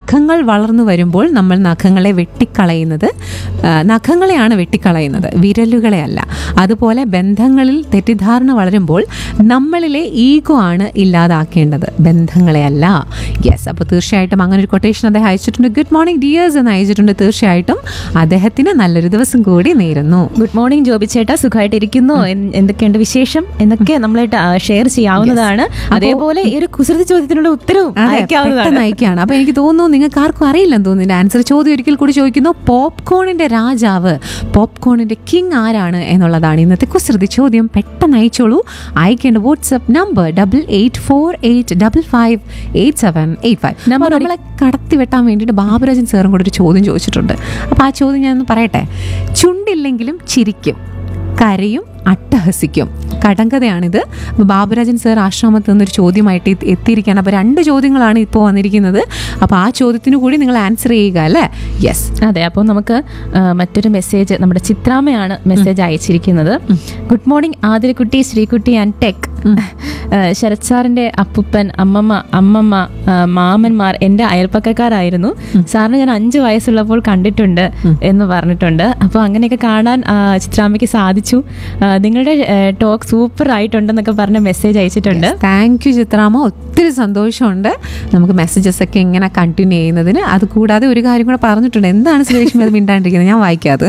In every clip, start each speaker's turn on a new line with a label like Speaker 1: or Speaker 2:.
Speaker 1: നഖങ്ങൾ വളർന്നു വരുമ്പോൾ നമ്മൾ നഖങ്ങളെ വെട്ടിക്കളയുന്നത് ആ, നഖങ്ങളെയാണ് വെട്ടിക്കളയുന്നത് വിരലുകളെ അല്ല അതുപോലെ ബന്ധങ്ങളിൽ തെറ്റിദ്ധാരണ വളരുമ്പോൾ നമ്മളിലെ ഈഗോ ആണ് ഇല്ലാതാക്കേണ്ടത് ബന്ധങ്ങളെ അല്ല യെസ് അപ്പോൾ തീർച്ചയായിട്ടും അങ്ങനെ ഒരു കൊട്ടേഷൻ അദ്ദേഹം അയച്ചിട്ടുണ്ട് ഗുഡ് മോർണിംഗ് ഡിയേഴ്സ് എന്ന് അയച്ചിട്ടുണ്ട് തീർച്ചയായിട്ടും അദ്ദേഹത്തിന് നല്ലൊരു ദിവസം കൂടി നേരുന്നു
Speaker 2: ഗുഡ് മോർണിംഗ് ജോബി ചേട്ടാ സുഖമായിട്ടിരിക്കുന്നു എൻ- എന്തൊക്കെയുണ്ട് വിശേഷം എന്നൊക്കെ നമ്മളായിട്ട് ഷെയർ ചെയ്യാവുന്നതാണ് അതേപോലെ ഈ ഒരു കുസൃതി ചോദ്യത്തിനുള്ള ഉത്തരവും
Speaker 1: അതെ,
Speaker 2: അയക്കാവുന്നതാണ്
Speaker 1: പെട്ടെന്ന് അയക്കുകയാണ് അപ്പൊ എനിക്ക് തോന്നുന്നു നിങ്ങൾക്ക് ആർക്കും അറിയില്ലെന്ന് തോന്നുന്നു ആൻസർ ചോദ്യം ഒരിക്കൽ കൂടി ചോദിക്കുന്നു പോപ്കോണിന്റെ രാജാവ് പോപ്കോണിന്റെ കിങ് ആരാണ് എന്നുള്ളതാണ് ഇന്നത്തെ കുസൃതി ചോദ്യം പെട്ടെന്ന് അയച്ചോളൂ അയക്കേണ്ട WhatsApp number double eight four eight double five eight seven eight five number നമ്മളെ കടത്തി വെട്ടാൻ വേണ്ടിയിട്ട് ബാബുരാജൻ സാറും കൂടെ ഒരു ചോദ്യം ചോദിച്ചിട്ടുണ്ട് അപ്പോൾ ആ ചോദ്യം ഞാൻ ഒന്ന് പറയട്ടെ ചുണ്ടില്ലെങ്കിലും ചിരിക്കും കരയും അട്ടഹസിക്കും കടങ്കഥയാണിത് അപ്പോൾ ബാബുരാജൻ സാർ ആശ്രമത്തിൽ നിന്നൊരു ചോദ്യമായിട്ട് എത്തി- എത്തിയിരിക്കുകയാണ് അപ്പോൾ രണ്ട് ചോദ്യങ്ങളാണ് ഇപ്പോൾ വന്നിരിക്കുന്നത് അപ്പോൾ ആ ചോദ്യത്തിന് കൂടി നിങ്ങൾ ആൻസർ ചെയ്യുക അല്ലേ യെസ്
Speaker 2: അതെ അപ്പോൾ നമുക്ക് ആ, മറ്റൊരു മെസ്സേജ് നമ്മുടെ ചിത്രാമയാണ് മെസ്സേജ് അയച്ചിരിക്കുന്നത് ഗുഡ് മോർണിംഗ് ആതിരക്കുട്ടി ശ്രീകുട്ടി ആൻഡ് ടെക് ശരത് സാറിന്റെ അപ്പുപ്പൻ അമ്മമ്മ അമ്മമ്മ ആ, മാമന്മാർ എൻ്റെ അയൽപ്പക്കക്കാരായിരുന്നു സാറിന് ഞാൻ അഞ്ച് വയസ്സുള്ളപ്പോൾ കണ്ടിട്ടുണ്ട് എന്ന് പറഞ്ഞിട്ടുണ്ട് അപ്പോൾ അങ്ങനെയൊക്കെ കാണാൻ ആ, ചിത്രാമ്മയ്ക്ക് സാധിച്ചു ആ, നിങ്ങളുടെ ടോക്ക് സൂപ്പർ ആയിട്ടുണ്ടെന്നൊക്കെ പറഞ്ഞ മെസ്സേജ് അയച്ചിട്ടുണ്ട്
Speaker 1: താങ്ക് യു ചിത്രാമ ഒത്തിരി സന്തോഷമുണ്ട് നമുക്ക് മെസ്സേജസ് ഒക്കെ ഇങ്ങനെ കണ്ടിന്യൂ ചെയ്യുന്നതിന് അത് കൂടാതെ ഒരു കാര്യം കൂടെ പറഞ്ഞിട്ടുണ്ട് എന്താണ് ശ്രീലക്ഷ്മി അത് മിണ്ടാണ്ടിരിക്കുന്നത് ഞാൻ വായിക്കാതെ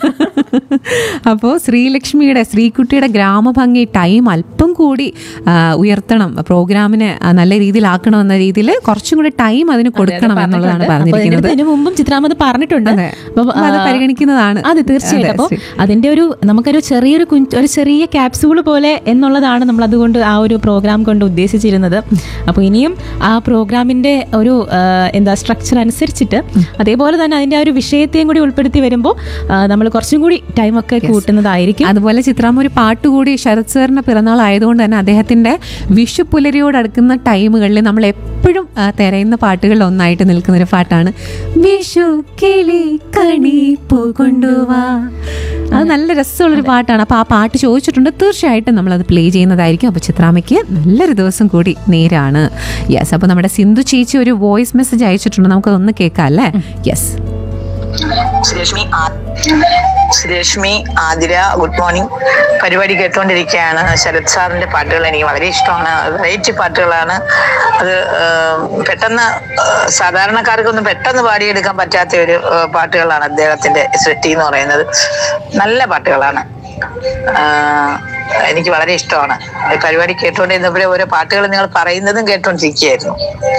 Speaker 1: അപ്പോൾ ശ്രീലക്ഷ്മിയുടെ ശ്രീകുട്ടിയുടെ ഗ്രാമഭംഗി ടൈം അല്പം കൂടി ആ, ഉയർത്തണം പ്രോഗ്രാമിനെ ആ, നല്ല രീതിയിലാക്കണം എന്ന രീതിയിൽ കുറച്ചും കൂടി ടൈം അതിന് കൊടുക്കണം എന്നുള്ളതാണ്
Speaker 2: അപ്പൊ
Speaker 1: പറഞ്ഞിരിക്കുന്നത്
Speaker 2: ഇതിന് മുമ്പും ചിത്രാമത് പറഞ്ഞിട്ടുണ്ട്
Speaker 1: അതെ.
Speaker 2: അപ്പൊ,
Speaker 1: അപ്പൊ അത്
Speaker 2: ആ,
Speaker 1: പരിഗണിക്കുന്നതാണ്
Speaker 2: അതെ തീർച്ചയായിട്ടും
Speaker 1: അതെ,
Speaker 2: അപ്പോൾ
Speaker 1: ശരി.
Speaker 2: അതിന്റെ ഒരു നമുക്കൊരു ചെറിയൊരു കുഞ്ഞ് ഒരു ചെറിയ ക്യാപ്സൂൾ പോലെ എന്നുള്ളതാണ് നമ്മൾ അതുകൊണ്ട് ആ ഒരു പ്രോഗ്രാം കൊണ്ട് ഉദ്ദേശിച്ചിരുന്നത് അപ്പോൾ ഇനിയും ആ പ്രോഗ്രാമിന്റെ ഒരു ആ, എന്താ സ്ട്രക്ചർ അനുസരിച്ചിട്ട് അതേപോലെ തന്നെ അതിന്റെ ആ ഒരു വിഷയത്തെയും കൂടി ഉൾപ്പെടുത്തി വരുമ്പോൾ നമ്മൾ കുറച്ചും കൂടി ടൈമൊക്കെ കൂട്ടുന്നതായിരിക്കും
Speaker 1: അതുപോലെ ചിത്രാമ്മ ഒരു പാട്ട് കൂടി ശരത് സാറിന്റെ പിറന്നാൾ ആയതുകൊണ്ട് തന്നെ അദ്ദേഹത്തിന്റെ വിഷു പുലരിയോട് അടുക്കുന്ന ടൈമുകളിൽ നമ്മൾ എപ്പോഴും ആ, തിരയുന്ന പാട്ടുകളിൽ ഒന്നായിട്ട് നിൽക്കുന്ന ഒരു പാട്ടാണ് വിഷു കിളി കണി പൂ കൊണ്ടുവാ അത് നല്ല രസമുള്ളൊരു പാട്ടാണ് അപ്പോൾ ആ പാട്ട് ചോദിച്ചിട്ടുണ്ട് തീർച്ചയായിട്ടും നമ്മളത് പ്ലേ ചെയ്യുന്നതായിരിക്കും അപ്പോൾ ചിത്രാമ്മയ്ക്ക് നല്ലൊരു ദിവസം കൂടി നേരാണ് യെസ് അപ്പോൾ നമ്മുടെ സിന്ധു ചേച്ചി ഒരു വോയിസ് മെസ്സേജ് അയച്ചിട്ടുണ്ട് നമുക്കതൊന്ന് കേൾക്കാം അല്ലേ യെസ്
Speaker 3: ശ്രീലക്ഷ്മി ആ- ശ്രീലക്ഷ്മി ആതിര ഗുഡ് മോർണിംഗ് പരിപാടി കേട്ടുകൊണ്ടിരിക്കുകയാണ് ശരത് സാറിന്റെ പാട്ടുകൾ എനിക്ക് വളരെ ഇഷ്ടമാണ് വെറൈറ്റി പാട്ടുകളാണ് അത് ഏം, പെട്ടെന്ന് ഏഹ്, സാധാരണക്കാർക്കൊന്നും പെട്ടെന്ന് പാടിയെടുക്കാൻ പറ്റാത്ത ഒരു ഏഹ്, പാട്ടുകളാണ് അദ്ദേഹത്തിന്റെ സൃഷ്ടി എന്ന് പറയുന്നത് നല്ല പാട്ടുകളാണ് ആഹ്, എനിക്ക് വളരെ ഇഷ്ടമാണ് ഈ പരിപാടി കേട്ടുകൊണ്ടിരുന്നപ്പോഴേ ഓരോ പാട്ടുകൾ നിങ്ങൾ പറയുന്നതും കേട്ടുകൊണ്ടിരിക്കുകയായിരുന്നു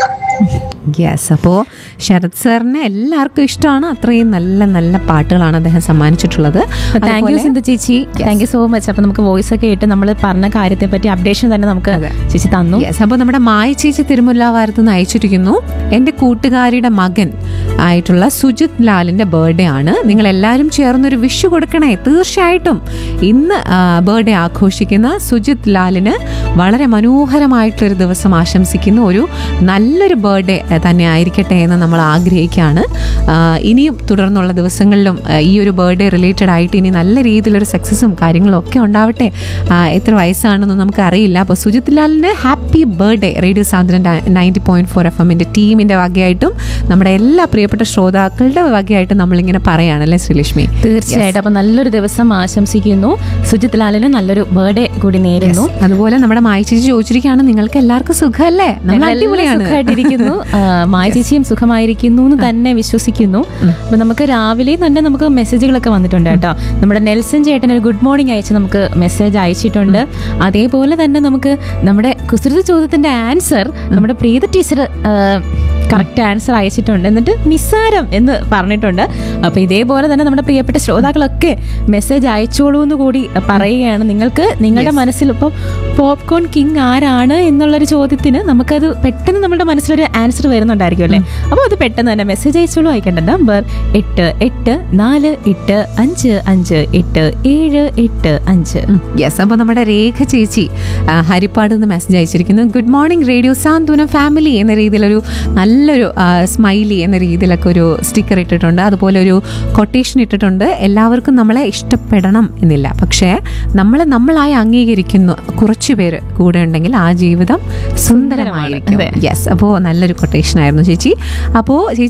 Speaker 1: യെസ് അപ്പോൾ ശരത് സാറിനെ എല്ലാവർക്കും ഇഷ്ടമാണ് അത്രയും നല്ല നല്ല പാട്ടുകളാണ് അദ്ദേഹം സമ്മാനിച്ചിട്ടുള്ളത്
Speaker 2: താങ്ക് യു
Speaker 1: അതുപോലെ-
Speaker 2: സിന്ധു ചേച്ചി താങ്ക് യു സോ മച്ച് അപ്പൊ നമുക്ക് വോയിസ് ഒക്കെ ഇട്ട് നമ്മൾ പറഞ്ഞ കാര്യത്തെ പറ്റി അപ്ഡേഷൻ തന്നെ നമുക്ക് ചേച്ചി തന്നു
Speaker 1: യെസ് അപ്പോൾ നമ്മുടെ മായ ചേച്ചി തിരുമുല്ലാവാരത്ത് നിന്ന് അയച്ചിരിക്കുന്നു എൻ്റെ കൂട്ടുകാരിയുടെ മകൻ ആയിട്ടുള്ള സുജിത് ലാലിൻ്റെ ബർത്ത്ഡേ ആണ് നിങ്ങൾ എല്ലാവരും ചേർന്നൊരു വിഷു കൊടുക്കണേ തീർച്ചയായിട്ടും ഇന്ന് ബർത്ത്ഡേ ആഘോഷിക്കുന്ന സുജിത് ലാലിന് വളരെ മനോഹരമായിട്ടൊരു ദിവസം ആശംസിക്കുന്നു ഒരു നല്ലൊരു ബർത്ത്ഡേ തന്നെ ആയിരിക്കട്ടെ എന്ന് നമ്മൾ ആഗ്രഹിക്കുകയാണ് ആ, ഇനിയും തുടർന്നുള്ള ദിവസങ്ങളിലും ആ, ഈ ഒരു ബർത്ത്ഡേ റിലേറ്റഡ് ആയിട്ട് ഇനി നല്ല രീതിയിലൊരു സക്സസും കാര്യങ്ങളും ഒക്കെ ഉണ്ടാവട്ടെ ആ, എത്ര വയസ്സാണെന്ന് നമുക്ക് അറിയില്ല അപ്പോൾ സുജിത് ലാലിന് ഹാപ്പി ബർത്ത്ഡേ റേഡിയോ സാന്ദ്രൻ നയൻറ്റി പോയിന്റ് ഫോർ എഫ് എമ്മിൻ്റെ ടീമിൻ്റെ വകയായിട്ടും നമ്മുടെ എല്ലാ പ്രിയപ്പെട്ട ശ്രോതാക്കളുടെ വകയായിട്ടും നമ്മളിങ്ങനെ പറയുകയാണല്ലേ ശ്രീലക്ഷ്മി
Speaker 2: തീർച്ചയായിട്ടും അപ്പൊ നല്ലൊരു ദിവസം ആശംസിക്കുന്നു സുജിത് ലാലിന് നല്ലൊരു ബർത്ത്ഡേ കൂടി നേരുന്നു
Speaker 1: അതുപോലെ നമ്മുടെ മായച്ചേച്ചി ചോദിച്ചിരിക്കുകയാണ് നിങ്ങൾക്ക് എല്ലാവർക്കും സുഖമല്ലേ നമ്മൾ
Speaker 2: ഞങ്ങളെല്ലാം
Speaker 1: അടിപൊളിയാണ്
Speaker 2: സുഖമായിട്ടിരിക്കുന്നു ആ, മായ ചേച്ചിയും സുഖമായിരിക്കുന്നു എന്ന് തന്നെ വിശ്വസിക്കുന്നു അപ്പൊ നമുക്ക് രാവിലെ തന്നെ നമുക്ക് മെസ്സേജുകളൊക്കെ വന്നിട്ടുണ്ട് കേട്ടോ നമ്മുടെ നെൽസൺ ചേട്ടൻ ഒരു ഗുഡ് മോർണിംഗ് അയച്ച് നമുക്ക് മെസ്സേജ് അയച്ചിട്ടുണ്ട് അതേപോലെ തന്നെ നമുക്ക് നമ്മുടെ കുസൃതി ചോദ്യത്തിന്റെ ആൻസർ നമ്മുടെ പ്രീത ടീച്ചർ കറക്റ്റ് ആൻസർ അയച്ചിട്ടുണ്ട് എന്നിട്ട് നിസ്സാരം എന്ന് പറഞ്ഞിട്ടുണ്ട് അപ്പൊ ഇതേപോലെ തന്നെ നമ്മുടെ പ്രിയപ്പെട്ട ശ്രോതാക്കളൊക്കെ മെസ്സേജ് അയച്ചോളൂ എന്ന് കൂടി പറയുകയാണ് നിങ്ങൾക്ക് നിങ്ങളുടെ മനസ്സിൽ ഇപ്പം പോപ്കോൺ കിങ് ആരാണ് എന്നുള്ളൊരു ചോദ്യത്തിന് നമുക്കത് പെട്ടെന്ന് നമ്മുടെ മനസ്സിലൊരു ആൻസർ വരുന്നുണ്ടായിരിക്കും അല്ലേ അപ്പോൾ അത് പെട്ടെന്ന് തന്നെ മെസ്സേജ് അയച്ചോളൂ അയക്കേണ്ട നമ്പർ എട്ട് എട്ട് നാല് എട്ട് അഞ്ച് അഞ്ച് എട്ട് ഏഴ് എട്ട് അഞ്ച്
Speaker 1: യെസ് അപ്പോൾ നമ്മുടെ രേഖ ചേച്ചി ആ, ഹരിപ്പാട് നിന്ന് മെസ്സേജ് അയച്ചിരിക്കുന്നു good morning radio Santhwanam family എന്ന രീതിയിലൊരു നല്ലൊരു സ്മൈലി എന്ന രീതിയിലൊക്കെ ഒരു സ്റ്റിക്കർ ഇട്ടിട്ടുണ്ട് അതുപോലെ ഒരു കൊട്ടേഷൻ ഇട്ടിട്ടുണ്ട് എല്ലാവർക്കും നമ്മളെ ഇഷ്ടപ്പെടണം എന്നില്ല പക്ഷേ നമ്മളെ നമ്മളായി അംഗീകരിക്കുന്നു കുറച്ചു പേര് കൂടെ ഉണ്ടെങ്കിൽ ആ ജീവിതം സുന്ദരമായിരിക്കും യെസ് അപ്പോൾ നല്ലൊരു കൊട്ടേഷൻ ആയിരുന്നു ചേച്ചി അപ്പോൾ ചേച്ചി